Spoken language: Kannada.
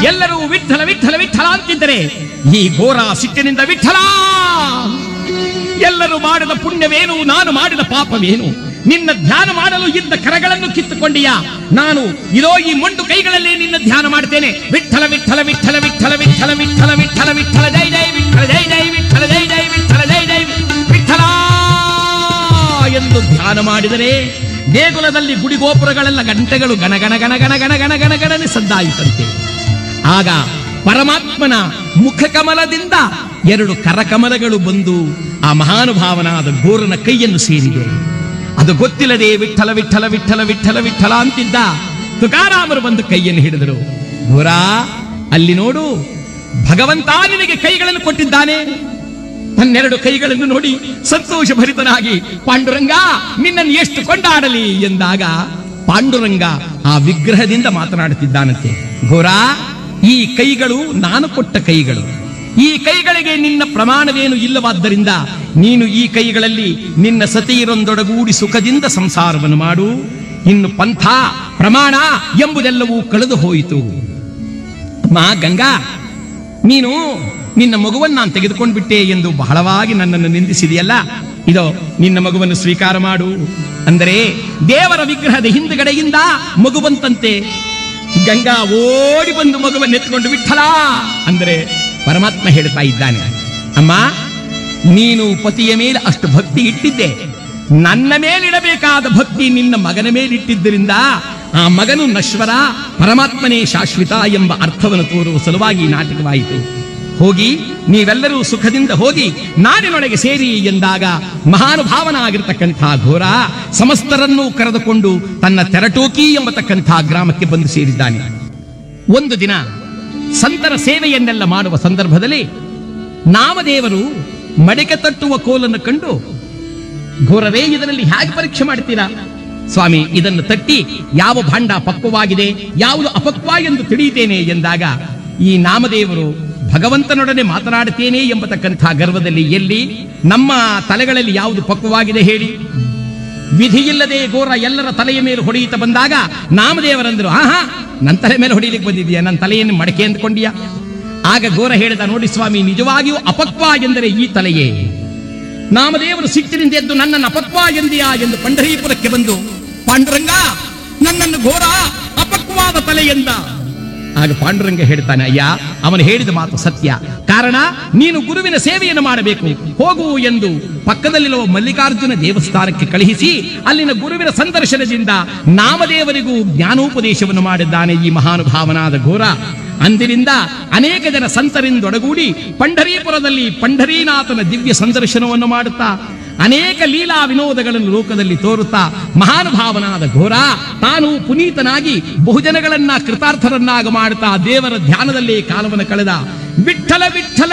ಎಲ್ಲರೂ ವಿಠಲ ವಿಠಲ ವಿಠಲ ಅಂತಿದ್ದರೆ ಈ ಘೋರ ಸಿಟ್ಟಿನಿಂದ ವಿಠಲ ಎಲ್ಲರೂ ಮಾಡಿದ ಪುಣ್ಯವೇನು ನಾನು ಮಾಡಿದ ಪಾಪವೇನು ನಿನ್ನ ಧ್ಯಾನ ಮಾಡಲು ಇದ್ದ ಕರಗಳನ್ನು ಕಿತ್ತುಕೊಂಡಿಯಾ ನಾನು ಇದೋ ಈ ಮೊಂಡು ಕೈಗಳಲ್ಲಿ ನಿನ್ನ ಧ್ಯಾನ ಮಾಡ್ತೇನೆ ವಿಠಲ ವಿಠಲ ವಿಠಲ ವಿಠಲ ವಿಠಲ ವಿಠಲ ವಿಠಲ ವಿಠಲ ಜೈ ಜೈ ವಿಠಲ ಜೈ ಜೈ ವಿಠಲ ಜೈ ಜೈ ವಿಠಲ ಜೈ ಜೈ ವಿಠಲ ಎಂದು ಧ್ಯಾನ ಮಾಡಿದರೆ ದೇಗುಲದಲ್ಲಿ ಗುಡಿಗೋಪುರಗಳೆಲ್ಲ ಗಂಟೆಗಳು ಗಣ ಗಣ ಗಣ ಗಣ ಗಣ ಗಣ ಗಣ ಗಣನೆ ಸದ್ದಾಯಿತಂತೆ ಆಗ ಪರಮಾತ್ಮನ ಮುಖಕಮಲದಿಂದ ಎರಡು ಕರಕಮಲಗಳು ಬಂದು ಆ ಮಹಾನುಭಾವನಾದ ಗೋರನ ಕೈಯನ್ನು ಸೇರಿದೆ ಅದು ಗೊತ್ತಿಲ್ಲದೆ ವಿಠಲ ವಿಠಲ ವಿಠಲ ವಿಠಲ ವಿಠಲ ಅಂತಿದ್ದ ತುಕಾರಾಮರು ಬಂದು ಕೈಯನ್ನು ಹಿಡಿದರು ಗೋರ ಅಲ್ಲಿ ನೋಡು ಭಗವಂತ ನಿನಗೆ ಕೈಗಳನ್ನು ಕೊಟ್ಟಿದ್ದಾನೆ ತನ್ನೆರಡು ಕೈಗಳನ್ನು ನೋಡಿ ಸಂತೋಷ ಭರಿತನಾಗಿ ಪಾಂಡುರಂಗ ನಿನ್ನನ್ನು ಎಷ್ಟು ಕೊಂಡಾಡಲಿ ಎಂದಾಗ ಪಾಂಡುರಂಗ ಆ ವಿಗ್ರಹದಿಂದ ಮಾತನಾಡುತ್ತಿದ್ದಾನಂತೆ ಘೋರ ಈ ಕೈಗಳು ನಾನು ಕೊಟ್ಟ ಕೈಗಳು ಈ ಕೈಗಳಿಗೆ ನಿನ್ನ ಪ್ರಮಾಣವೇನು ಇಲ್ಲವಾದ್ದರಿಂದ ನೀನು ಈ ಕೈಗಳಲ್ಲಿ ನಿನ್ನ ಸತಿಯರೊಂದೊಡಗೂಡಿ ಸುಖದಿಂದ ಸಂಸಾರವನ್ನು ಮಾಡು ಇನ್ನು ಪಂಥ ಪ್ರಮಾಣ ಎಂಬುದೆಲ್ಲವೂ ಕಳೆದು ಹೋಯಿತು ಮಾ ಗಂಗಾ ನೀನು ನಿನ್ನ ಮಗುವನ್ನು ನಾನು ತೆಗೆದುಕೊಂಡು ಬಿಟ್ಟೆ ಎಂದು ಬಹಳವಾಗಿ ನನ್ನನ್ನು ನಿಂದಿಸಿದೆಯಲ್ಲ ಇದೋ ನಿನ್ನ ಮಗುವನ್ನು ಸ್ವೀಕಾರ ಮಾಡು ಅಂದರೆ ದೇವರ ವಿಗ್ರಹದ ಹಿಂದುಗಡೆಯಿಂದ ಮಗು ಬಂತಂತೆ ಗಂಗಾ ಓಡಿ ಬಂದು ಮಗುವನ್ನು ಎತ್ಕೊಂಡು ಬಿಟ್ಟಲ ಅಂದರೆ ಪರಮಾತ್ಮ ಹೇಳ್ತಾ ಇದ್ದಾನೆ ಅಮ್ಮ ನೀನು ಪತಿಯ ಮೇಲೆ ಅಷ್ಟು ಭಕ್ತಿ ಇಟ್ಟಿದ್ದೆ ನನ್ನ ಮೇಲಿಡಬೇಕಾದ ಭಕ್ತಿ ನಿನ್ನ ಮಗನ ಮೇಲಿಟ್ಟಿದ್ದರಿಂದ ಆ ಮಗನು ನಶ್ವರ ಪರಮಾತ್ಮನೇ ಶಾಶ್ವತ ಎಂಬ ಅರ್ಥವನ್ನು ತೋರುವ ಸಲುವಾಗಿ ಈ ನಾಟಕವಾಯಿತು ಹೋಗಿ ನೀವೆಲ್ಲರೂ ಸುಖದಿಂದ ಹೋಗಿ ನಾಡಿನೊಳಗೆ ಸೇರಿ ಎಂದಾಗ ಮಹಾನುಭಾವನಾಗಿರ್ತಕ್ಕಂಥ ಘೋರ ಸಮಸ್ತರನ್ನೂ ಕರೆದುಕೊಂಡು ತನ್ನ ತೆರಟೋಕಿ ಎಂಬತಕ್ಕಂಥ ಗ್ರಾಮಕ್ಕೆ ಬಂದು ಸೇರಿದ್ದಾನೆ ಒಂದು ದಿನ ಸಂತರ ಸೇವೆಯನ್ನೆಲ್ಲ ಮಾಡುವ ಸಂದರ್ಭದಲ್ಲಿ ನಾಮದೇವರು ಮಡಿಕೆ ತಟ್ಟುವ ಕೋಲನ್ನು ಕಂಡು ಘೋರವೇ ಇದರಲ್ಲಿ ಹೇಗೆ ಪರೀಕ್ಷೆ ಮಾಡ್ತೀರಾ ಸ್ವಾಮಿ ಇದನ್ನು ತಟ್ಟಿ ಯಾವ ಭಾಂಡ ಪಕ್ವವಾಗಿದೆ ಯಾವುದು ಅಪಕ್ವ ಎಂದು ತಿಳಿಯುತ್ತೇನೆ ಎಂದಾಗ ಈ ನಾಮದೇವರು ಭಗವಂತನೊಡನೆ ಮಾತನಾಡುತ್ತೇನೆ ಎಂಬತಕ್ಕಂಥ ಗರ್ವದಲ್ಲಿ ಎಲ್ಲಿ ನಮ್ಮ ತಲೆಗಳಲ್ಲಿ ಯಾವುದು ಪಕ್ವವಾಗಿದೆ ಹೇಳಿ ವಿಧಿಯಿಲ್ಲದೆ ಘೋರ ಎಲ್ಲರ ತಲೆಯ ಮೇಲೆ ಹೊಡೆಯುತ್ತಾ ಬಂದಾಗ ನಾಮದೇವರಂದ್ರು ಆಹಾ ನನ್ನ ತಲೆ ಮೇಲೆ ಹೊಡಿಲಿಕ್ಕೆ ಬಂದಿದೆಯಾ ನನ್ನ ತಲೆಯನ್ನು ಮಡಕೆ ಅಂದ್ಕೊಂಡ್ಯಾ ಆಗ ಘೋರ ಹೇಳಿದ ನೋಡಿ ಸ್ವಾಮಿ ನಿಜವಾಗಿಯೂ ಅಪಕ್ವ ಎಂದರೆ ಈ ತಲೆಯೇ ನಾಮದೇವರು ಸಿಟ್ಟಿನಿಂದ ಎದ್ದು ನನ್ನನ್ನು ಅಪಕ್ವ ಎಂದಿಯಾ ಎಂದು ಪಂಡರೀಪುರಕ್ಕೆ ಬಂದು ಪಾಂಡುರಂಗ ನನ್ನನ್ನು ಘೋರ ಅಪಕ್ವಾದ ತಲೆ ಎಂದ ಆಗ ಪಾಂಡುರಂಗ ಹೇಳ್ತಾನೆ ಅಯ್ಯ ಅವನು ಹೇಳಿದ ಮಾತು ಸತ್ಯ ಕಾರಣ ನೀನು ಗುರುವಿನ ಸೇವೆಯನ್ನು ಮಾಡಬೇಕು ಹೋಗು ಎಂದು ಪಕ್ಕದಲ್ಲಿರುವ ಮಲ್ಲಿಕಾರ್ಜುನ ದೇವಸ್ಥಾನಕ್ಕೆ ಕಳುಹಿಸಿ ಅಲ್ಲಿನ ಗುರುವಿನ ಸಂದರ್ಶನದಿಂದ ನಾಮದೇವರಿಗೂ ಜ್ಞಾನೋಪದೇಶವನ್ನು ಮಾಡಿದ್ದಾನೆ ಈ ಮಹಾನುಭಾವನಾದ ಘೋರ ಅಂದಿನಿಂದ ಅನೇಕ ಜನ ಸಂತರಿಂದೊಡಗೂಡಿ ಪಂಢರೀಪುರದಲ್ಲಿ ಪಂಢರೀನಾಥನ ದಿವ್ಯ ಸಂದರ್ಶನವನ್ನು ಮಾಡುತ್ತಾ ಅನೇಕ ಲೀಲಾ ವಿನೋದಗಳನ್ನು ಲೋಕದಲ್ಲಿ ತೋರುತ್ತಾ ಮಹಾನುಭಾವನಾದ ಘೋರ ತಾನು ಪುನೀತನಾಗಿ ಬಹುಜನಗಳನ್ನ ಕೃತಾರ್ಥರನ್ನಾಗ ಮಾಡುತ್ತಾ ದೇವರ ಧ್ಯಾನದಲ್ಲೇ ಕಾಲವನ್ನು ಕಳೆದ ವಿಠಲ ವಿಠಲ